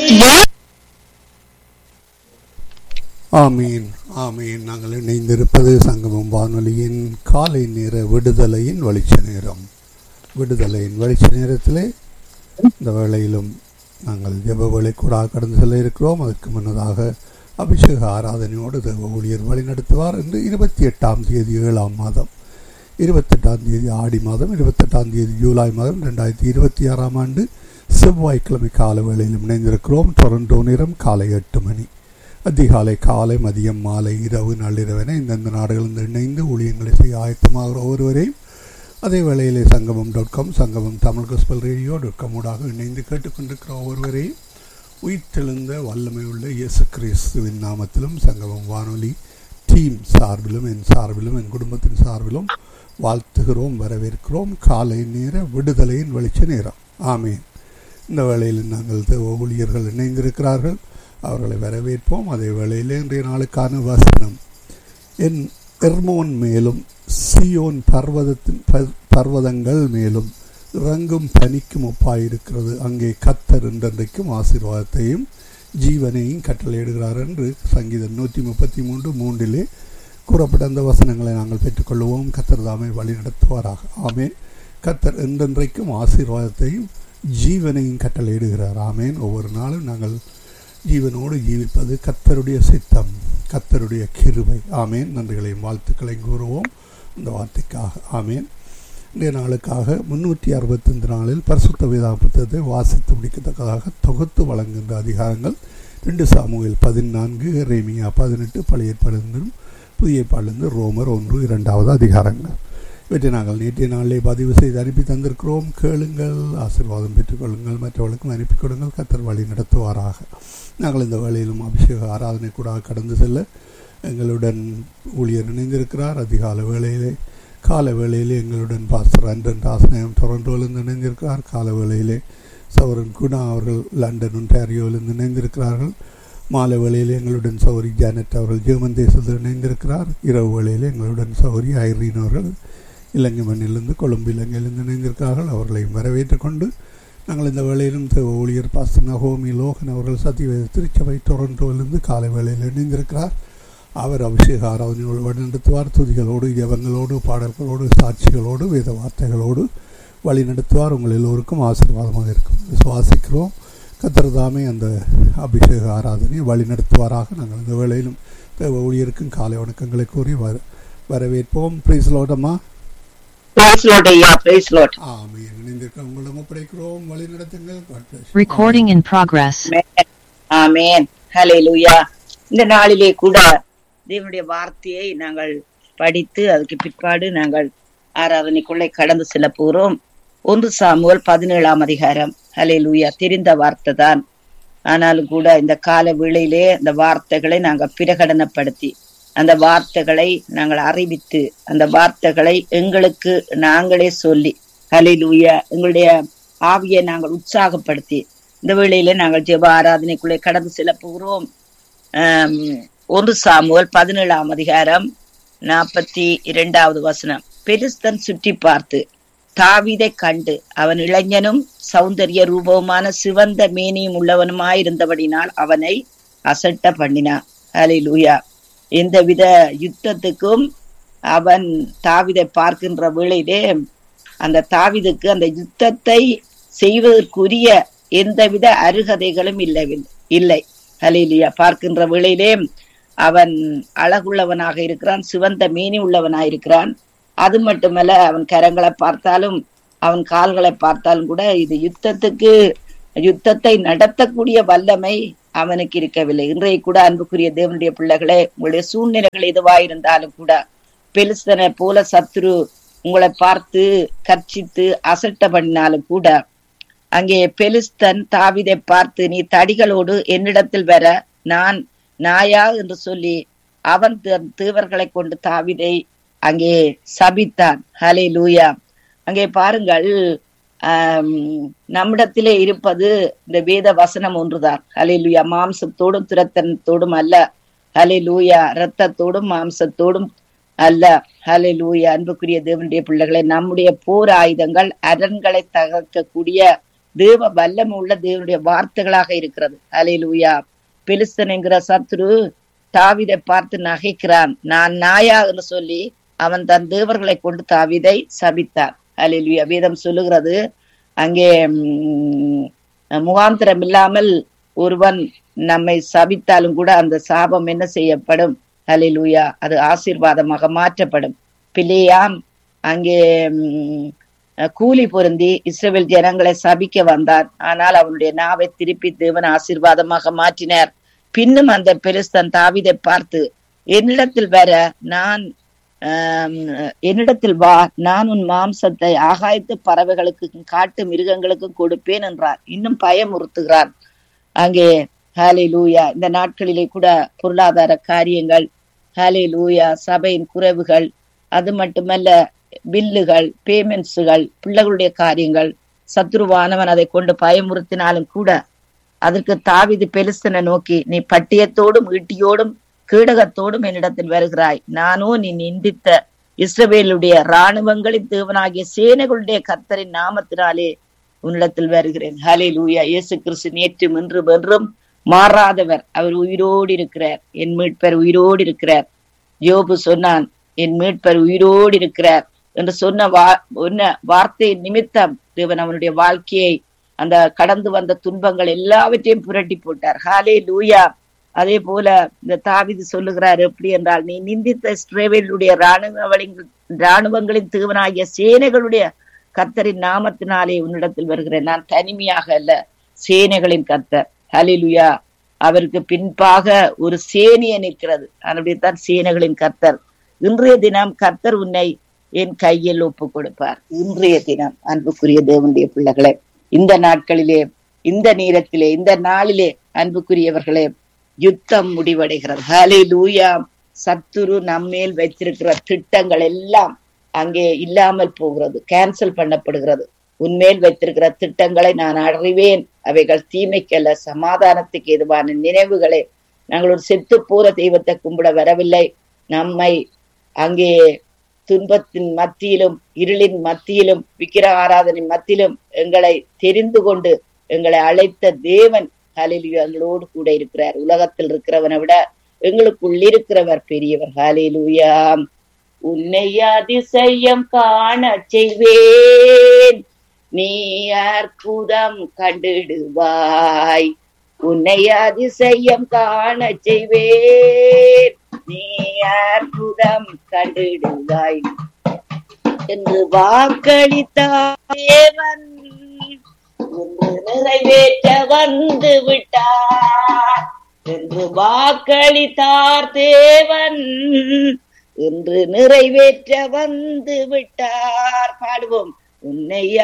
ஆமீன் ஆமீன் நாங்கள் இணைந்திருப்பது சங்கமம் வானொலியின் காலை நேர விடுதலையின் வெளிச்ச நேரம் விடுதலையின் வெளிச்ச நேரத்திலே இந்த வேளையிலும் நாங்கள் ஜெப வேலை கூட கடந்து செல்ல இருக்கிறோம் அதற்கு முன்னதாக அபிஷேக ஆராதனையோடு தேவ ஊழியர் வழிநடத்துவார் என்று இருபத்தி எட்டாம் தேதி ஏழாம் மாதம் இருபத்தெட்டாம் தேதி ஆடி மாதம் இருபத்தெட்டாம் தேதி ஜூலை மாதம் ரெண்டாயிரத்தி இருபத்தி ஆறாம் ஆண்டு செவ்வாய்க்கிழமை கால வேளையிலும் இணைந்திருக்கிறோம் டொரண்டோ நேரம் காலை எட்டு மணி அதிகாலை காலை மதியம் மாலை இரவு நள்ளிரவென இந்தந்த நாடுகளில் இணைந்து ஊழியங்களை செய்ய ஆயத்தமாகிற ஒருவரையும் அதே வேளையிலே சங்கமம் dot com Sangamam Tamil gospel radio dot com ஊடாக இணைந்து கேட்டுக்கொண்டிருக்கிற ஒருவரையும் உயிர்த்தெழுந்த வல்லமை உள்ள இயேசு கிறிஸ்துவின் நாமத்திலும் சங்கமம் வானொலி டீம் சார்பிலும் என் சார்பிலும் என் குடும்பத்தின் சார்பிலும் வாழ்த்துகிறோம் வரவேற்கிறோம் காலை நேர விடுதலையின் வெளிச்ச நேரம் ஆமீன் இந்த வேளையில் நாங்கள் தேவ ஊழியர்கள் இணைந்திருக்கிறார்கள் அவர்களை வரவேற்போம் அதே வேளையில் இன்றைய நாளுக்கான வசனம் என் எர்மோன் மேலும் சியோன் பர்வதத்தின் ப- பர்வதங்கள் மேலும் இறங்கும் பனிக்கும் ஒப்பாயிருக்கிறது அங்கே கத்தர் என்றென்றைக்கும் ஆசீர்வாதத்தையும் ஜீவனையும் கட்டளையிடுகிறார் என்று சங்கீதம் நூற்றி முப்பத்தி மூன்று மூன்றிலே கூறப்பட்ட அந்த வசனங்களை நாங்கள் பெற்றுக்கொள்வோம் கத்தர் தாமே வழி நடத்துவாராக ஆமேன் கத்தர் என்றென்றைக்கும் ஆசீர்வாதத்தையும் ஜீவனையும் கட்டளையிடுகிறார் ஆமேன் ஒவ்வொரு நாளும் நாங்கள் ஜீவனோடு ஜீவிப்பது கத்தருடைய சித்தம் கத்தருடைய கிருபை ஆமேன் நன்றிகளையும் வாழ்த்துக்களையும் கூறுவோம் அந்த வார்த்தைக்காக ஆமேன் இன்றைய நாளுக்காக முன்னூற்றி அறுபத்தைந்து நாளில் பரிசுத்த வேதா புத்தகத்தை வாசித்து முடிக்கத்தக்கதாக தொகுத்து வழங்குகின்ற அதிகாரங்கள் ரெண்டு சாமுவேல் பதினான்கு ரேமியா பதினெட்டு பழைய ஏற்பாடிலிருந்தும் புதிய ஏற்பாடிலிருந்து ரோமர் ஒன்று இரண்டாவது அதிகாரங்கள் இவற்றை நாங்கள் நேற்றைய நாளிலே பதிவு செய்து அனுப்பி தந்திருக்கிறோம் கேளுங்கள் ஆசீர்வாதம் பெற்றுக்கொள்ளுங்கள் மற்றவர்களுக்கும் அனுப்பி கொடுங்கள் கத்தர் வழி நடத்துவாராக நாங்கள் இந்த வேளையிலும் அபிஷேக ஆராதனை கூட கடந்து செல்ல எங்களுடன் ஊழியர் இணைந்திருக்கிறார் அதிகால வேளையிலே கால வேளையிலே எங்களுடன் பாஸ்டர் அண்டன் ராசனயம் டொரண்டோவிலிருந்து இணைந்திருக்கிறார் கால வேளையிலே சவரன் குணா அவர்கள் லண்டன் ஒன்டாரியோவிலிருந்து இணைந்திருக்கிறார்கள் மாலை வேளையிலே எங்களுடன் சௌரி ஜானட் அவர்கள் ஜெர்மன் தேசத்தில் இணைந்திருக்கிறார் இரவு வேளையிலே எங்களுடன் சௌரி ஐரீன் அவர்கள் இலங்கை மண்ணிலிருந்து கொழும்பு இலங்கையிலிருந்து இணைந்திருக்கிறார்கள் அவர்களையும் வரவேற்றுக் கொண்டு நாங்கள் இந்த வேளையிலும் தேவ ஊழியர் பாஸ்டர் நகோமி லோகன் அவர்கள் சத்தியவேத திருச்சபை டொரண்டோவிலிருந்து காலை வேளையில் இணைந்திருக்கிறார் அவர் அபிஷேக ஆராதனையோடு வழிநடத்துவார் துதிகளோடு ஜெபங்களோடு பாடல்களோடு சாட்சிகளோடு வேத வார்த்தைகளோடு வழி நடத்துவார் உங்கள் எல்லோருக்கும் ஆசீர்வாதமாக இருக்கும் விசுவாசிக்கிறோம் கத்திரதாமே அந்த அபிஷேக ஆராதனையை வழி நடத்துவாராக நாங்கள் இந்த வேளையிலும் தேவ ஊழியருக்கும் காலை வணக்கங்களை கூறி வர வரவேற்போம் பிரைஸ்லோடமா பிரைஸ் லார்ட் ஐயா பிரைஸ் லார்ட் ஆமே இணைந்திருக்க உங்களிடம் ஒப்படைக்கிறோம் வழி நடத்துங்கள் God bless you. Recording in progress. ஆமென் ஹalleluya இந்த நாளிலே கூட தேவனுடைய வார்த்தையை நாங்கள் படித்து அதுக்கு பிற்பாடு நாங்கள் ஆராதனைக்குள்ளே கடந்து செல்ல போகிறோம் ஒன்று சாமுவல் பதினேழாம் அதிகாரம் ஹalleluya தெரிந்த வார்த்தை தான் ஆனாலும் கூட இந்த கால வேளையிலே அந்த வார்த்தைகளை நாங்கள் பிரகடனப்படுத்தி அந்த வார்த்தைகளை நாங்கள் அறிவித்து அந்த வார்த்தைகளை எங்களுக்கு நாங்களே சொல்லி ஹalleluya எங்களுடைய ஆவியை நாங்கள் உற்சாகப்படுத்தி இந்த வேளையிலே நாங்கள் ஜெப ஆராதனைக்குள்ளே கடந்து செல்ல போகிறோம் ஆம், ஒன்று சாமுவல் பதினேழாம் அதிகாரம் நாற்பத்தி இரண்டாவது வசனம் பெரிஸ்தன் சுற்றி பார்த்து தாவீதை கண்டு அவன் இளைஞனும் சௌந்தரிய ரூபவுமான சிவந்த மேனியும் உள்ளவனுமாயிருந்தபடினால் அவனை அசட்ட பண்ணினான் ஹalleluya எந்தவித யுத்தத்துக்கும் அவன் தாவிதை பார்க்கின்ற வேளையிலே அந்த தாவிதுக்கு அந்த யுத்தத்தை செய்வதற்குரிய எந்தவித அருகதைகளும் இல்லை இல்லை ஹலேலியா பார்க்கின்ற வேளையிலே அவன் அழகுள்ளவனாக இருக்கிறான் சிவந்த மேனி உள்ளவனாக இருக்கிறான் அது மட்டுமல்ல அவன் கரங்களை பார்த்தாலும் அவன் கால்களை பார்த்தாலும் கூட இது யுத்தத்துக்கு யுத்தத்தை நடத்தக்கூடிய வல்லமை அவனுக்கு இருக்கவில்லை இன்றைய கூட அன்புக்குரிய தேவனுடைய பிள்ளைகளே உங்களுடைய சூழ்நிலைகள் எதுவாயிருந்தாலும் கூட பெலிஸ்தனை போல சத்துரு உங்களை பார்த்து கர்ச்சித்து அசட்ட பண்ணினாலும் கூட அங்கே பெலிஸ்தன் தாவிதை பார்த்து நீ தடிகளோடு என்னிடத்தில் வர நான் நாயா என்று சொல்லி அவன் தன் தீவர்களை கொண்டு தாவிதை அங்கே சபித்தான் ஹலே லூயா அங்கே பாருங்கள் ஆம், நம்மிடத்திலே இருப்பது இந்த வேத வசனம் ஒன்றுதான் ஹலே லூயா மாம்சத்தோடும் துரத்தனத்தோடும் அல்ல ஹலே லூயா இரத்தத்தோடும் மாம்சத்தோடும் அல்ல ஹலே லூயா அன்புக்குரிய தேவனுடைய பிள்ளைகளை நம்முடைய போர் ஆயுதங்கள் அரண்களை தகர்க்கக்கூடிய தேவ வல்லமை உள்ள தேவனுடைய வார்த்தைகளாக இருக்கிறது அலையிலூயா பெலிஸ்தன் என்கிற சத்ரு தாவிதை பார்த்து நகைக்கிறான் நான் நாயா என்று சொல்லி அவன் தன் தேவர்களை கொண்டு தாவிதை சபித்தான் அலையிலுயா வேதம் சொல்லுகிறது அங்கே முகாந்திரம் இல்லாமல் ஒருவன் நம்மை சபித்தாலும் கூட அந்த சாபம் என்ன செய்யப்படும் அலிலுயா அது ஆசீர்வாதமாக மாற்றப்படும் பிள்ளையாம் அங்கே கூலி பொருந்தி இஸ்ரேல் ஜனங்களை சபிக்க வந்தான் ஆனால் அவனுடைய நாவை திருப்பி தேவன் ஆசீர்வாதமாக மாற்றினார் பின்னும் அந்த பெருஸ்தன் தாவிதை பார்த்து என்னிடத்தில் வர நான் என்னிடத்தில் வா நான் உன் மாம்சத்தை ஆகாயத்து பறவைகளுக்கும் காட்டு மிருகங்களுக்கும் கொடுப்பேன் என்றார் இன்னும் பயமுறுத்துகிறான் அங்கே ஹாலே லூயா இந்த நாட்களிலே கூட பொருளாதார காரியங்கள் ஹாலே லூயா சபையின் குறைவுகள் அது மட்டுமல்ல பில்லுகள் பேமெண்ட்ஸுகள் பிள்ளைகளுடைய காரியங்கள் சத்ருவானவன் அதை கொண்டு பயமுறுத்தினாலும் கூட அதற்கு தாவிது பெலிஸ்தனை நோக்கி நீ பட்டியத்தோடும் ஈட்டியோடும் கீடகத்தோடும் என்னிடத்தில் வருகிறாய் நானோ நீ நிந்தித்த இஸ்ரவேலுடைய இராணுவங்களின் தேவனாகிய சேனைகளுடைய கர்த்தரின் நாமத்தினாலே உன்னிடத்தில் வருகிறேன் ஹலே லூயா இயேசு கிறிஸ்து நேற்றும் இன்று வென்றும் மாறாதவர் அவர் உயிரோடு இருக்கிறார் என் மீட்பர் உயிரோடு இருக்கிறார் யோபு சொன்னான் என் மீட்பர் உயிரோடு இருக்கிறார் என்று சொன்ன வா சொன்ன வார்த்தை நிமித்தம் தேவன் அவனுடைய வாழ்க்கையை அந்த கடந்து வந்த துன்பங்கள் எல்லாவற்றையும் புரட்டி போட்டார் ஹாலே லூயா அதே போல இந்த தாவிது சொல்லுகிறார் எப்படி என்றால் நீ நிந்தித்த ஸ்ரேவேலுடைய ராணுவங்களின் ராணுவங்களின் தீவனாகிய சேனைகளுடைய கர்த்தரின் நாமத்தினாலே உன்னிடத்தில் வருகிறேன் நான் தனிமையாக அல்ல சேனைகளின் கர்த்தர் ஹலிலுயா அவருக்கு பின்பாக ஒரு சேனைய நிற்கிறது அப்படித்தான் சேனைகளின் கர்த்தர் இன்றைய தினம் கர்த்தர் உன்னை என் கையில் ஒப்பு கொடுப்பார் இன்றைய தினம் அன்புக்குரிய தேவனுடைய பிள்ளைகளே இந்த நாட்களிலே இந்த நேரத்திலே இந்த நாளிலே அன்புக்குரியவர்களே யுத்தம் முடிவடைகிறது ஹலே லூயா சத்துரு நம்மேல் வைத்திருக்கிற திட்டங்கள் எல்லாம் அங்கே இல்லாமல் போகிறது கேன்சல் பண்ணப்படுகிறது உன்மேல் வைத்திருக்கிற திட்டங்களை நான் அறிவேன் அவைகள் தீமைக்கல்ல சமாதானத்துக்கு எதுவான நினைவுகளே நாங்கள் ஒரு செத்து போற தெய்வத்தை கும்பிட வரவில்லை நம்மை அங்கே துன்பத்தின் மத்தியிலும் இருளின் மத்தியிலும் விக்கிர ஆராதனை மத்தியிலும் எங்களை தெரிந்து கொண்டு எங்களை அழைத்த தேவன் ஹாலிலுயா எங்களோடு கூட இருக்கிறார் உலகத்தில் இருக்கிறவனை விட எங்களுக்குள் இருக்கிறவர் பெரியவர் ஹாலிலுயா உன்னை அதிசயம் காண செய்வேன் நீ அற்புதம் கண்டிடுவாய் உன்னை அதிசயம் காண செய்வேன் நீ அற்புதம் கண்டிடுவாய் என்று வாக்களித்தேவன் என்று நிறைவேற்ற வந்து விட்டார் என்று வாக்களித்தார் தேவன் என்று நிறைவேற்ற வந்து விட்டார் பாடுவோம் உன்னை